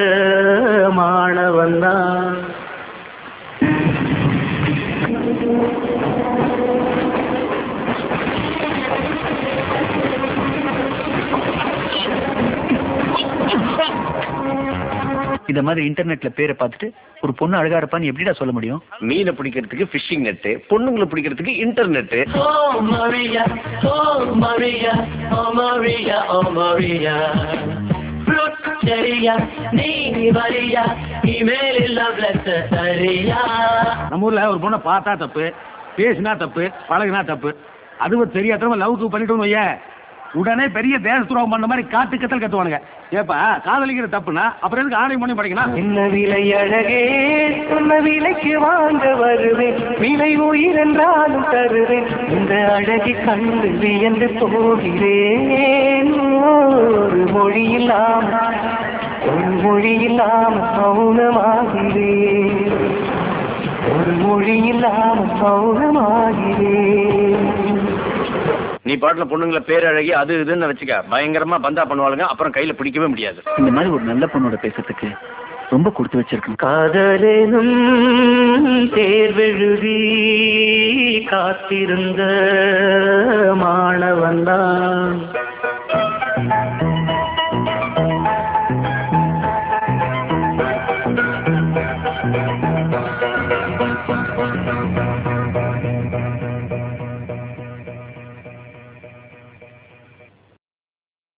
மாணவன் தான் இந்த மாதிரி இன்டர்நெட்ல பேரை பார்த்துட்டு ஒரு பொண்ணு அழகா இருப்பான்னு எப்படிடா சொல்ல முடியும் மீனை பிடிக்கிறதுக்கு ஃபிஷிங் நெட்டு பொண்ணுங்களை பிடிக்கிறதுக்கு internet Oh Maria, oh Maria, oh Maria, oh Maria. Fruit சரியா நீ வரியா இமேல் இல்ல பிளஸ் சரியா நம்ம ஊர்ல ஒரு பொண்ணை பார்த்தா தப்பு பேசினா தப்பு பழகினா தப்பு அது தெரியாதவங்க லவ்க்கு பண்ணிட்டோம்னு வைய உடனே பெரிய தேச துரோகம் பண்ண மாதிரி காட்டு கத்தல் கத்துவானுங்க ஏப்பா காதலிக்கிற தப்புனா அப்புறம் எதுக்கு ஆணை பண்ணி படிக்கணும் என்ன விலை அழகே சொன்ன விலைக்கு வாங்க வருவேன் விலை உயிர் என்றாலும் தருவேன் இந்த அழகை கண்டு வியந்து போகிறேன் ஒரு மொழி இல்லாம ஒரு மொழி இல்லாம மௌனமாகிறேன் ஒரு மொழி இல்லாம மௌனமாகிறேன் நீ பாட்டுல பொண்ணுங்களை பேரழகி அது இதுன்னு வச்சுக்க பயங்கரமா பந்தா பண்ணுவாளுங்க அப்புறம் கையில பிடிக்கவே முடியாது இந்த மாதிரி ஒரு நல்ல பொண்ணோட பேசுறதுக்கு ரொம்ப கொடுத்து வச்சிருக்கேன் காதலெனும் தேர்வெழுதி காத்திருந்த மாணவன்தான்